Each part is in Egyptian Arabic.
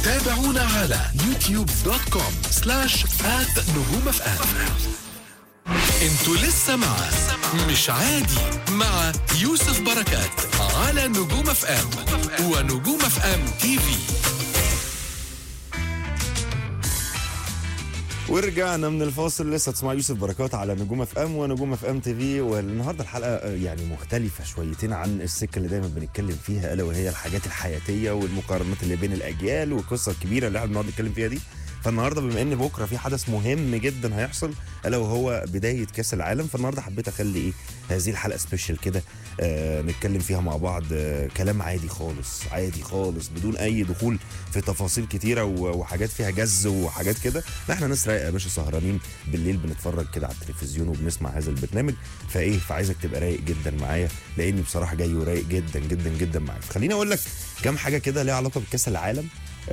تابعونا على يوتيوب دوت كوم سلاش آت نجوم اف ام انتوا لسه مع مش عادي مع يوسف بركات على نجوم اف ام ونجوم اف ام تي في ورجعنا من الفاصل لسه تسمع يوسف بركات على نجوم اف ام ونجوم اف ام تي في والنهارده الحلقه آه، يعني مختلفه شويتين عن السكه اللي دايما بنتكلم فيها الا وهي الحاجات الحياتيه والمقارنات اللي بين الاجيال والقصه الكبيره اللي احنا بنقعد نتكلم فيها دي فالنهارده بما ان بكره في حدث مهم جدا هيحصل الا وهو بدايه كاس العالم فالنهارده حبيت اخلي ايه هذه الحلقه سبيشال كده آه نتكلم فيها مع بعض آه كلام عادي خالص عادي خالص بدون اي دخول في تفاصيل كتيره و- وحاجات فيها جز وحاجات كده لا احنا ناس رايقه يا باشا سهرانين بالليل بنتفرج كده على التلفزيون وبنسمع هذا البرنامج فايه فعايزك تبقى رايق جدا معايا لاني بصراحه جاي ورايق جدا جدا جدا معاك خليني اقول لك كام حاجه كده ليها علاقه بكاس العالم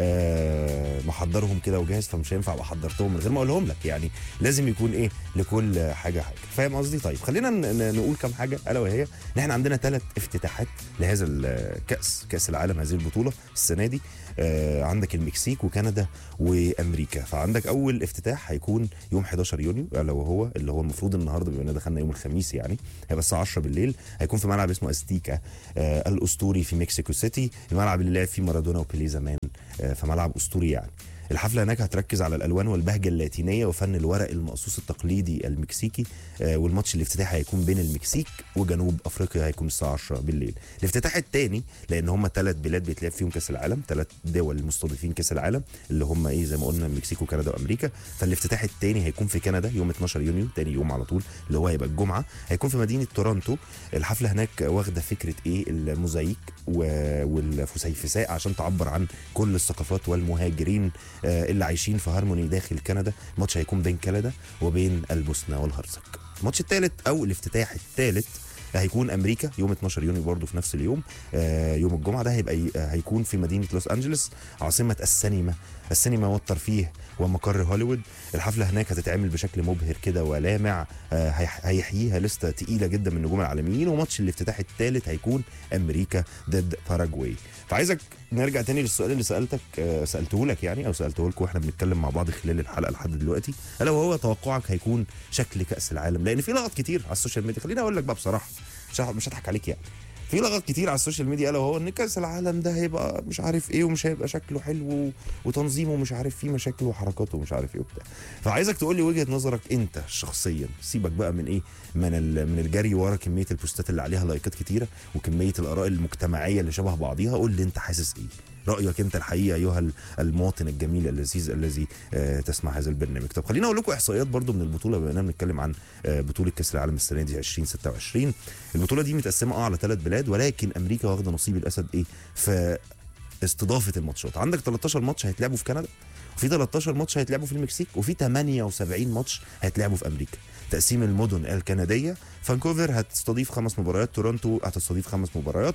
آه محضرهم كده وجاهز فمش هينفع ابقى حضرتهم من غير ما اقولهم لك يعني لازم يكون ايه لكل حاجه حاجه فاهم قصدي طيب خلينا ن- ن- نقول كام حاجه الا وهي ان احنا عندنا ثلاث افتتاحات لهذا الكاس كاس العالم هذه البطوله السنه دي آه عندك المكسيك وكندا وامريكا فعندك اول افتتاح هيكون يوم 11 يونيو الا وهو اللي هو المفروض النهارده بما ان دخلنا يوم الخميس يعني هيبقى الساعه 10 بالليل هيكون في ملعب اسمه استيكا آه الاسطوري في مكسيكو سيتي الملعب اللي لعب فيه مارادونا وبيليه زمان آه فملعب اسطوري يعني الحفله هناك هتركز على الالوان والبهجه اللاتينيه وفن الورق المقصوص التقليدي المكسيكي آه، والماتش الافتتاحي هيكون بين المكسيك وجنوب افريقيا هيكون الساعه 10 بالليل الافتتاح الثاني لان هم ثلاث بلاد بيتلعب فيهم كاس العالم ثلاث دول مستضيفين كاس العالم اللي هم ايه زي ما قلنا المكسيك وكندا وامريكا فالافتتاح الثاني هيكون في كندا يوم 12 يونيو ثاني يوم على طول اللي هو هيبقى الجمعه هيكون في مدينه تورونتو الحفله هناك واخده فكره ايه الموزايك و- والفسيفساء عشان تعبر عن كل الثقافات والمهاجرين آه، اللي عايشين في هارموني داخل كندا الماتش هيكون بين كندا وبين البوسنه والهرسك الماتش الثالث او الافتتاح الثالث هيكون امريكا يوم 12 يونيو برضه في نفس اليوم آه يوم الجمعه ده هيبقى ي- آه، هيكون في مدينه لوس انجلوس عاصمه السينما السينما والترفيه ومقر هوليوود الحفله هناك هتتعمل بشكل مبهر كده ولامع آه هيح- هيحييها لسته تقيله جدا من النجوم العالميين وماتش الافتتاح الثالث هيكون امريكا ضد باراجواي فعايزك نرجع تاني للسؤال اللي سالتك آه سالته لك يعني او سالته لكم واحنا بنتكلم مع بعض خلال الحلقه لحد دلوقتي الا وهو توقعك هيكون شكل كاس العالم لان في لغط كتير على السوشيال ميديا خليني اقول لك بقى بصراحه مش هح- مش هضحك عليك يعني في لغط كتير على السوشيال ميديا الا وهو ان كاس العالم ده هيبقى مش عارف ايه ومش هيبقى شكله حلو و- وتنظيمه مش عارف فيه مشاكل وحركاته ومش عارف ايه وبتاع فعايزك تقول لي وجهه نظرك انت شخصيا سيبك بقى من ايه من ال- من الجري ورا كميه البوستات اللي عليها لايكات كتيره وكميه الاراء المجتمعيه اللي شبه بعضيها قول لي انت حاسس ايه رايك انت الحقيقه ايها ال- المواطن الجميل اللذيذ الذي آه، تسمع هذا البرنامج طب خلينا اقول لكم احصائيات برضو من البطوله بما اننا بنتكلم عن آه، بطوله كاس العالم السنه دي 2026 البطوله دي متقسمه اه على ثلاث بلاد ولكن امريكا واخده نصيب الاسد ايه في استضافه الماتشات عندك 13 ماتش هيتلعبوا في كندا وفي 13 ماتش هيتلعبوا في المكسيك وفي 78 ماتش هيتلعبوا في امريكا تقسيم المدن الكنديه فانكوفر هتستضيف خمس مباريات تورونتو هتستضيف خمس مباريات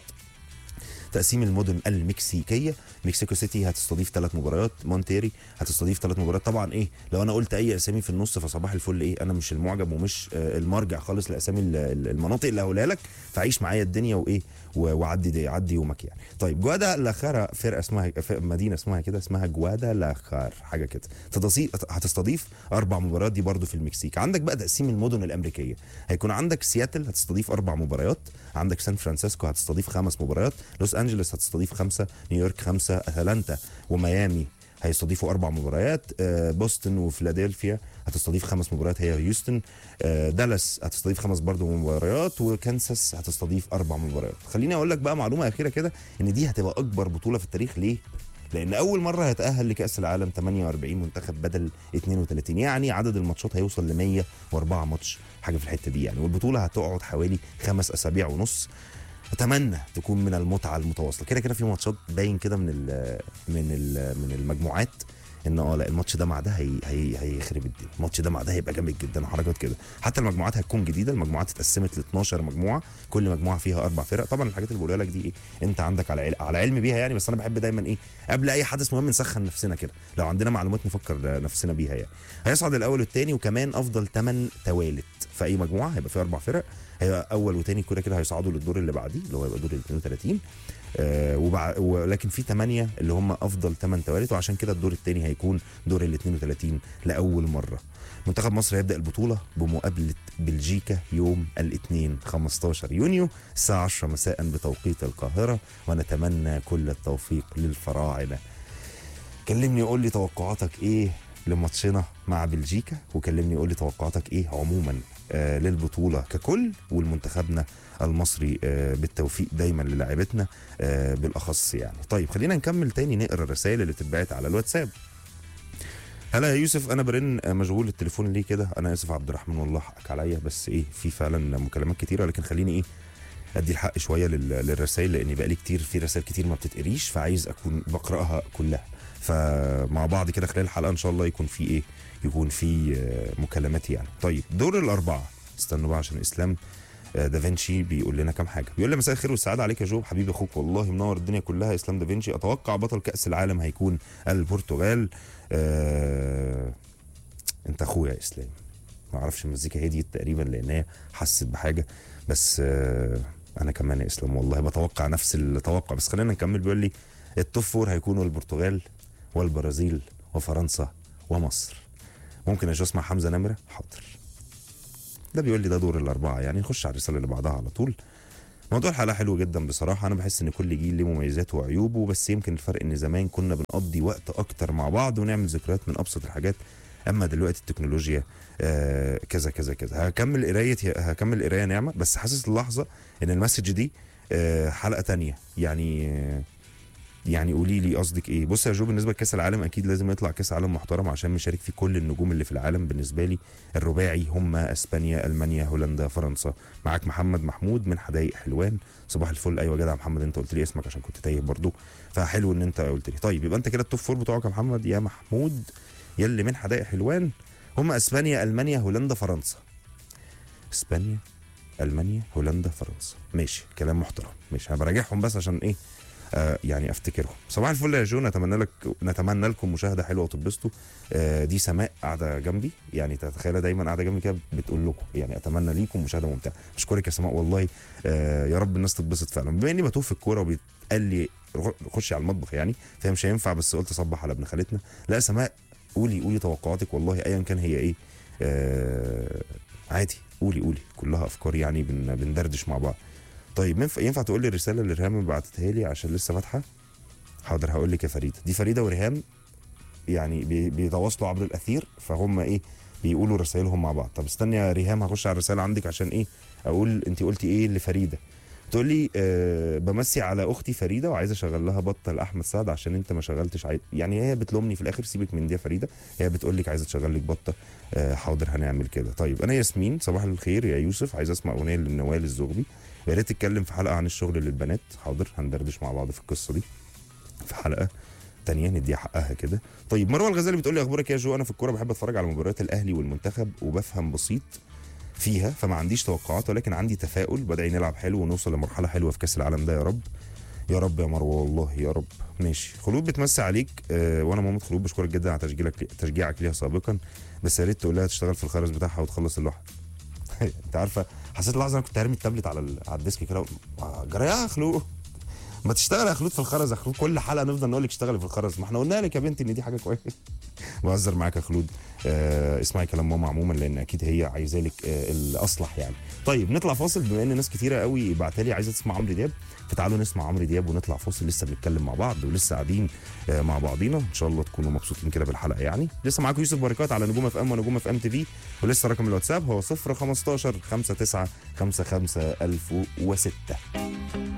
تقسيم المدن المكسيكيه مكسيكو سيتي هتستضيف ثلاث مباريات مونتيري هتستضيف ثلاث مباريات طبعا ايه لو انا قلت اي اسامي في النص فصباح الفل ايه انا مش المعجب ومش آه، المرجع خالص لاسامي ال- ال- المناطق اللي هقولها لك فعيش معايا الدنيا وايه و- وعدي دي عدي يومك يعني طيب جوادا لاخارا فرقه اسمها ف- مدينه اسمها كده اسمها جوادا لاخار حاجه كده تتصي- هتستضيف اربع مباريات دي برضو في المكسيك عندك بقى تقسيم المدن الامريكيه هيكون عندك سياتل هتستضيف اربع مباريات عندك سان فرانسيسكو هتستضيف خمس مباريات لوس انجلوس هتستضيف خمسه نيويورك خمسه اتلانتا وميامي هيستضيفوا اربع مباريات آه، بوسطن وفيلادلفيا هتستضيف خمس مباريات هي هيوستن آه، دالاس هتستضيف خمس برضه مباريات وكانساس هتستضيف اربع مباريات خليني اقول لك بقى معلومه اخيره كده ان دي هتبقى اكبر بطوله في التاريخ ليه لان اول مره هيتاهل لكاس العالم 48 منتخب بدل 32 يعني عدد الماتشات هيوصل ل 104 ماتش حاجه في الحته دي يعني والبطوله هتقعد حوالي خمس اسابيع ونص اتمنى تكون من المتعه المتواصله كده كده في ماتشات باين كده من ال من ال من المجموعات ان اه لا الماتش ده مع ده هي هي هيخرب الدنيا الماتش ده مع ده هيبقى جامد جدا وحركات كده حتى المجموعات هتكون جديده المجموعات اتقسمت ل 12 مجموعه كل مجموعه فيها اربع فرق طبعا الحاجات اللي بقولها لك دي ايه انت عندك على عل- على علم بيها يعني بس انا بحب دايما ايه قبل اي حدث مهم نسخن نفسنا كده لو عندنا معلومات نفكر نفسنا بيها يعني هيصعد الاول والثاني وكمان افضل 8 توالت في اي مجموعه هيبقى فيها اربع فرق هيبقى اول وتاني كده كده هيصعدوا للدور اللي بعديه اللي هو يبقى دور ال 32 آه وبع... ولكن في ثمانية اللي هم افضل ثمان توالت وعشان كده الدور الثاني هيكون دور ال 32 لاول مره منتخب مصر هيبدا البطوله بمقابله بلجيكا يوم الاثنين 15 يونيو الساعه 10 مساء بتوقيت القاهره ونتمنى كل التوفيق للفراعنه كلمني قول لي توقعاتك ايه لماتشنا مع بلجيكا وكلمني قول لي توقعاتك ايه عموما آه للبطوله ككل ولمنتخبنا المصري آه بالتوفيق دايما للاعيبتنا آه بالاخص يعني طيب خلينا نكمل تاني نقرا الرسائل اللي بتتبعت على الواتساب هلا يا يوسف انا برن آه، مشغول التليفون ليه كده انا اسف عبد الرحمن والله حقك عليا بس ايه في فعلا مكالمات كتيره لكن خليني ايه ادي الحق شويه لل- للرسائل لاني بقالي كتير في رسائل كتير ما بتتقريش فعايز اكون بقراها كلها فمع بعض كده خلال الحلقه ان شاء الله يكون في ايه يكون في آه، مكالمات يعني طيب دور الاربعه استنوا بقى عشان اسلام آه، دافنشي بيقول لنا كام حاجه بيقول لي مساء الخير والسعاده عليك يا جو حبيبي اخوك والله منور الدنيا كلها اسلام دافنشي اتوقع بطل كاس العالم هيكون البرتغال آه انت اخويا يا اسلام ما اعرفش المزيكا هديت تقريبا لان هي حست بحاجه بس آه انا كمان يا اسلام والله بتوقع نفس التوقع بس خلينا نكمل بيقول لي التوب فور هيكونوا البرتغال والبرازيل وفرنسا ومصر ممكن يا جو اسمع حمزه نمره حاضر ده بيقول لي ده دور الاربعه يعني نخش على الرساله اللي بعدها على طول موضوع الحلقه حلو جدا بصراحه انا بحس ان كل جيل له مميزاته وعيوبه بس يمكن الفرق ان زمان كنا بنقضي وقت اكتر مع بعض ونعمل ذكريات من ابسط الحاجات اما دلوقتي التكنولوجيا آه كذا كذا كذا هكمل قرايه هكمل قرايه نعمه بس حاسس اللحظه ان المسج دي آه حلقه تانية يعني آه يعني قولي لي قصدك ايه بص يا جو بالنسبه لكاس العالم اكيد لازم يطلع كاس عالم محترم عشان مشارك فيه كل النجوم اللي في العالم بالنسبه لي الرباعي هم اسبانيا المانيا هولندا فرنسا معاك محمد محمود من حدائق حلوان صباح الفل ايوه يا جدع محمد انت قلت لي اسمك عشان كنت تايه برضو فحلو ان انت قلت لي طيب يبقى انت كده التوب فور بتوعك يا محمد يا محمود يلي من حدائق حلوان هم اسبانيا المانيا هولندا فرنسا اسبانيا المانيا هولندا فرنسا ماشي كلام محترم ماشي انا براجعهم بس عشان ايه آه يعني افتكرهم صباح الفل يا جو نتمنى لك نتمنى لكم مشاهده حلوه وتتبسطوا آه دي سماء قاعده جنبي يعني تتخيلها دايما قاعده جنبي كده بتقول لكم يعني اتمنى ليكم مشاهده ممتعه اشكرك يا سماء والله آه يا رب الناس تتبسط فعلا بما اني بتوه في الكوره وبيتقال لي خشي على المطبخ يعني فهي مش هينفع بس قلت اصبح على ابن خالتنا لا سماء قولي قولي توقعاتك والله ايا كان هي ايه آه عادي قولي قولي كلها افكار يعني بن بندردش مع بعض طيب ينفع ينفع تقول لي الرساله اللي ريهام بعتتها لي عشان لسه فاتحه حاضر هقول لك يا فريده دي فريده وريهام يعني بي- بيتواصلوا عبر الاثير فهم ايه بيقولوا رسائلهم مع بعض طب استني يا ريهام هخش على الرساله عندك عشان ايه اقول انت قلتي ايه لفريده تقول لي آه بمسي على اختي فريده وعايزه اشغل لها بطه لاحمد سعد عشان انت ما شغلتش عايز يعني هي بتلومني في الاخر سيبك من دي يا فريده هي بتقول لك عايزه تشغل لك بطه آه حاضر هنعمل كده طيب انا ياسمين صباح الخير يا يوسف عايز اسمع اغنيه لنوال الزغبي يا ريت تتكلم في حلقه عن الشغل للبنات حاضر هندردش مع بعض في القصه دي في حلقه تانية نديها حقها كده طيب مروه الغزالي بتقول لي اخبارك يا جو انا في الكوره بحب اتفرج على مباريات الاهلي والمنتخب وبفهم بسيط فيها فما عنديش توقعات ولكن عندي تفاؤل بدأي نلعب حلو ونوصل لمرحله حلوه في كاس العالم ده يا رب يا رب يا مروه والله يا رب ماشي خلود بتمسي عليك آه وانا مامة خلود بشكرك جدا على تشجيعك تشجيعك ليها سابقا بس يا ريت تقول لها تشتغل في الخرز بتاعها وتخلص اللوحه انت عارفه حسيت لحظه انا كنت هرمي التابلت على ال- على الديسك كده آه، جرى يا خلود ما تشتغل يا خلود في الخرز يا خلود كل حلقه نفضل نقول لك اشتغلي في الخرز ما احنا قلنا لك يا بنتي ان دي حاجه كويسه بهزر معاك يا خلود آه اسمعي كلام ماما عموما لان اكيد هي عايزه لك آه الاصلح يعني طيب نطلع فاصل بما ان ناس كتيره قوي بعتلي عايزه تسمع عمرو دياب فتعالوا نسمع عمرو دياب ونطلع فاصل لسه بنتكلم مع بعض ولسه قاعدين آه مع بعضينا ان شاء الله تكونوا مبسوطين كده بالحلقه يعني لسه معاكم يوسف بركات على نجوم اف ام ونجوم اف ام تي في ولسه رقم الواتساب هو 015 59 55 1006